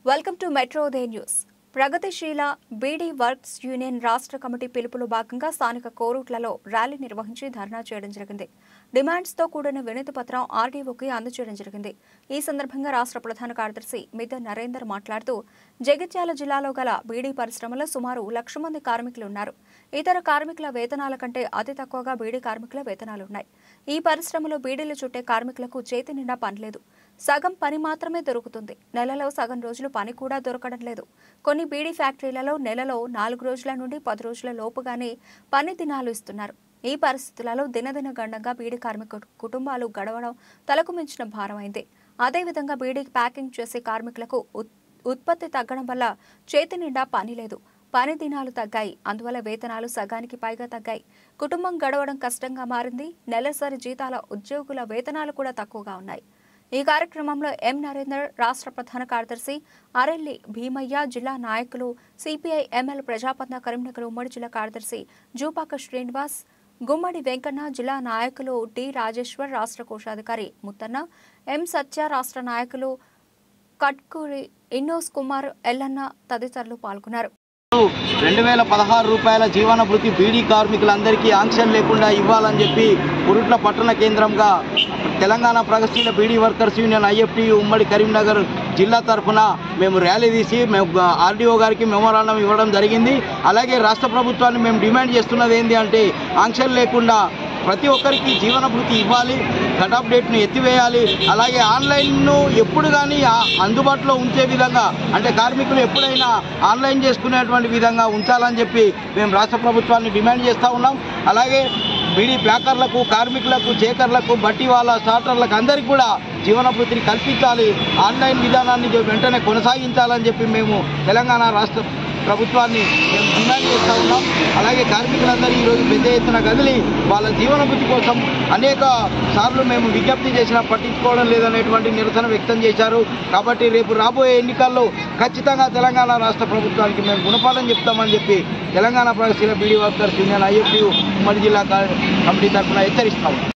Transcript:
welcome to metro దే news ప్రగతిశీల beedi works union రాష్ట్ర కమిటీ పిలుపులో భాగంగా స్థానిక కోరుట్లలో ర్యాలీ నిర్వహించి ధర్నా చేయడం జరిగింది డిమాండ్స్తో కూడిన వినతి పత్రం ఆర్డీఓకి అందజేయడం జరిగింది ఈ సందర్భంగా రాష్ట్ర ప్రధాన కార్యదర్శి మిద్దె నరేందర్ మాట్లాడుతూ జగిత్యాల జిల్లాలో గల బీడీ పరిశ్రమలో సుమారు లక్ష మంది కార్మికులు ఉన్నారు ఇతర కార్మికుల వేతనాల కంటే అతి తక్కువగా బీడీ కార్మికుల వేతనాలున్నాయి ఈ పరిశ్రమలో బీడీలు చుట్టే కార్మికులకు చేతి నిండా పనిలేదు సగం పని మాత్రమే దొరుకుతుంది నెలలో సగం రోజులు పని కూడా దొరకడం లేదు కొన్ని బీడీ ఫ్యాక్టరీలలో నెలలో నాలుగు రోజుల నుండి పది రోజుల లోపుగానే పని దినాలు ఇస్తున్నారు ఈ పరిస్థితులలో దినదిన గండంగా బీడీ కార్మిక కుటుంబాలు గడవడం తలకు మించిన భారమైంది అదేవిధంగా బీడీ ప్యాకింగ్ చేసే కార్మికులకు ఉత్- ఉత్పత్తి తగ్గడం వల్ల చేతి నిండా పని లేదు పని దినాలు తగ్గాయి అందువల్ల వేతనాలు సగానికి పైగా తగ్గాయి కుటుంబం గడవడం కష్టంగా మారింది నెలసరి జీతాల ఉద్యోగుల వేతనాలు కూడా తక్కువగా ఉన్నాయి ఈ కార్యక్రమంలో ఎం నరేందర్ రాష్ట్ర ప్రధాన కార్యదర్శి అరెల్లి భీమయ్య జిల్లా నాయకులు సిపిఐ ఎంఎల్ ప్రజాపత్న కరీంనగర్ ఉమ్మడి జిల్లా కార్యదర్శి జూపాక శ్రీనివాస్ గుమ్మడి వెంకన్న జిల్లా నాయకులు డి రాజేశ్వర్ రాష్ట్ర కోశాధికారి ముత్తన్న ఎం సత్య రాష్ట్ర నాయకులు కట్కూరి ఇన్నోస్ కుమార్ ఎల్లన్న తదితరులు పాల్గొన్నారు రెండు వేల పదహారు రూపాయల జీవన భృతి బీడీ కార్మికులందరికీ ఆంక్షన్ లేకుండా ఇవ్వాలని చెప్పి కురుట్ల పట్టణ కేంద్రంగా తెలంగాణ ప్రగతిశీల బీడీ వర్కర్స్ యూనియన్ ఐఎఫ్టీ ఉమ్మడి కరీంనగర్ జిల్లా తరఫున మేము ర్యాలీ తీసి మేము ఆర్డీఓ గారికి మెమోరాండం ఇవ్వడం జరిగింది అలాగే రాష్ట్ర ప్రభుత్వాన్ని మేము డిమాండ్ చేస్తున్నది ఏంటి అంటే ఆంక్షన్ లేకుండా ప్రతి ఒక్కరికి జీవన భృతి ఇవ్వాలి కట్ ఆఫ్ డేట్ను ఎత్తివేయాలి అలాగే ఆన్లైన్ను ఎప్పుడు కానీ ఆ- అందుబాటులో ఉంచే విధంగా అంటే కార్మికులు ఎప్పుడైనా ఆన్లైన్ చేసుకునేటువంటి విధంగా ఉంచాలని చెప్పి మేము రాష్ట్ర ప్రభుత్వాన్ని డిమాండ్ చేస్తూ ఉన్నాం అలాగే బీడీ ప్యాకర్లకు కార్మికులకు చేకర్లకు బట్టి వాళ్ళ స్టార్టర్లకు అందరికీ కూడా జీవన భృతిని కల్పించాలి ఆన్లైన్ విధానాన్ని వెంటనే కొనసాగించాలని చెప్పి మేము తెలంగాణ రాష్ట్ర ప్రభుత్వాన్ని మేము డిమాండ్ చేస్తూ ఉన్నాం అలాగే కార్మికులందరూ ఈరోజు పెద్ద ఎత్తున కదిలి వాళ్ళ జీవన భృతి కోసం అనేక సార్లు మేము విజ్ఞప్తి చేసినా పట్టించుకోవడం లేదనేటువంటి నిరసన వ్యక్తం చేశారు కాబట్టి రేపు రాబోయే ఎన్నికల్లో ఖచ్చితంగా తెలంగాణ రాష్ట్ర ప్రభుత్వానికి మేము గుణపాఠం చెప్తామని చెప్పి తెలంగాణ ప్రగతిశీల బీడీ వర్కర్స్ యూనియన్ ఐఎఫ్యూ ఉమ్మడి జిల్లా కా- కమిటీ తరఫున హెచ్చరిస్తాము